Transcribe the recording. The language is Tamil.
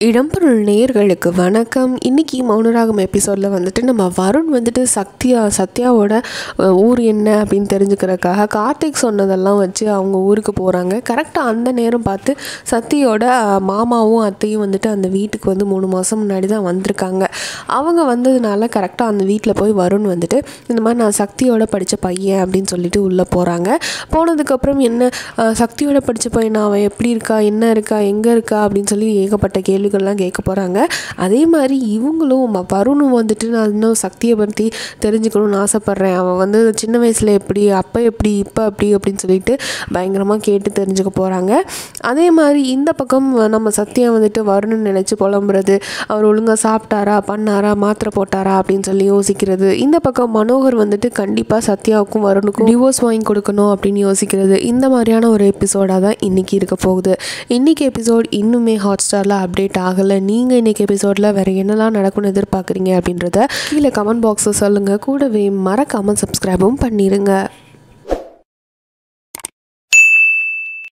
இடம்பொருள் நேயர்களுக்கு வணக்கம் இன்னைக்கு மௌனராகம் எபிசோடில் வந்துட்டு நம்ம வருண் வந்துட்டு சத்யா சத்யாவோட அஹ், ஊர் என்ன அப்படின்னு தெரிஞ்சுக்கிறதுக்காக கார்த்திக் சொன்னதெல்லாம் வச்சு அவங்க ஊருக்கு போகிறாங்க கரெக்டாக அந்த நேரம் பார்த்து சத்யோட அஹ், மாமாவும் அத்தையும் வந்துட்டு அந்த வீட்டுக்கு வந்து மூணு மாதம் முன்னாடி தான் வந்திருக்காங்க அவங்க வந்ததுனால கரெக்டாக அந்த வீட்டில் போய் வருண் வந்துட்டு இந்த மாதிரி நான் சக்தியோட படித்த பையன் அப்படின்னு சொல்லிட்டு உள்ளே போகிறாங்க போனதுக்கப்புறம் என்ன அஹ், சக்தியோட படித்த பையன் அவன் எப்படி இருக்கா என்ன இருக்கா எங்கே இருக்கா அப்படின்னு சொல்லி ஏகப்பட்ட கேள்விகள்லாம் கேட்க போகிறாங்க அதே மாதிரி இவங்களும் ம- வருணும் வந்துட்டு நான் இன்னும் சக்தியை பற்றி தெரிஞ்சுக்கணும்னு ஆசைப்பட்றேன் அவன் வந்து சின்ன வயசில் எப்படி அப்போ எப்படி இப்போ அப்படி அப்படின்னு சொல்லிட்டு பயங்கரமாக கேட்டு தெரிஞ்சுக்க போகிறாங்க அதே மாதிரி இந்த பக்கம் நம்ம சத்யா வந்துட்டு வருணுன்னு நினச்சி புலம்புறது அவர் ஒழுங்காக சாப்பிட்டாரா பண்ணாரா மாத்திரை போட்டாரா அப்படின்னு சொல்லி யோசிக்கிறது இந்த பக்கம் மனோகர் வந்துட்டு கண்டிப்பாக சத்யாவுக்கும் வருணுக்கும் டிவோர்ஸ் வாங்கி கொடுக்கணும் அப்படின்னு யோசிக்கிறது இந்த மாதிரியான ஒரு எபிசோடாக தான் இன்றைக்கி இருக்க போகுது இன்றைக்கி எபிசோட் இன்னுமே ஹாட் ஸ்டாரில் அப்டேட் ஆகலை நீங்கள் இன்றைக்கி எபிசோடில் வேறு என்னெல்லாம் நடக்கும்னு எதிர்பார்க்குறீங்க அப்படின்றத கீழே கமெண்ட் பாக்ஸில் சொல்லுங்கள் கூடவே மறக்காமல் சப்ஸ்கிரைபும் பண்ணிடுங்க